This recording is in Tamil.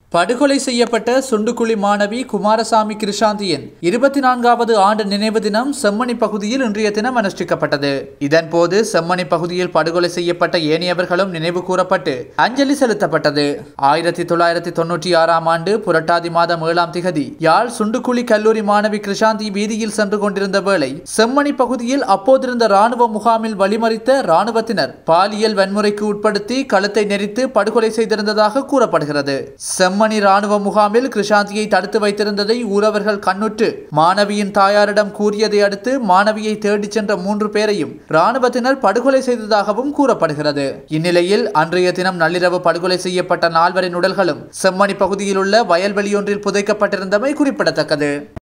படுகொலை செய்யப்பட்ட சுண்டுக்குழி மாணவி குமாரசாமி கிருஷாந்தியின் இருபத்தி நான்காவது ஆண்டு நினைவு தினம் செம்மணி பகுதியில் இன்றைய தினம் அனுஷ்டிக்கப்பட்டது இதன்போது செம்மணி பகுதியில் படுகொலை செய்யப்பட்ட ஏனையவர்களும் நினைவு கூறப்பட்டு அஞ்சலி செலுத்தப்பட்டது ஆயிரத்தி தொள்ளாயிரத்தி தொன்னூற்றி ஆறாம் ஆண்டு புரட்டாதி மாதம் ஏழாம் திகதி யாழ் சுண்டுக்குழி கல்லூரி மாணவி கிருஷாந்தி வீதியில் சென்று கொண்டிருந்த வேளை செம்மணி பகுதியில் அப்போதிருந்த ராணுவ முகாமில் வழிமறித்த ராணுவத்தினர் பாலியல் வன்முறைக்கு உட்படுத்தி கழுத்தை நெரித்து படுகொலை செய்திருந்ததாக கூறப்படுகிறது செம்மணி ராணுவ முகாமில் கிருஷாந்தியை தடுத்து வைத்திருந்ததை ஊரவர்கள் கண்ணுற்று மாணவியின் தாயாரிடம் கூறியதை அடுத்து மாணவியை தேடிச் சென்ற மூன்று பேரையும் ராணுவத்தினர் படுகொலை செய்ததாகவும் கூறப்படுகிறது இந்நிலையில் அன்றைய தினம் நள்ளிரவு படுகொலை செய்யப்பட்ட நால்வரின் உடல்களும் செம்மணி பகுதியில் உள்ள வயல்வெளியொன்றில் புதைக்கப்பட்டிருந்தமை குறிப்பிடத்தக்கது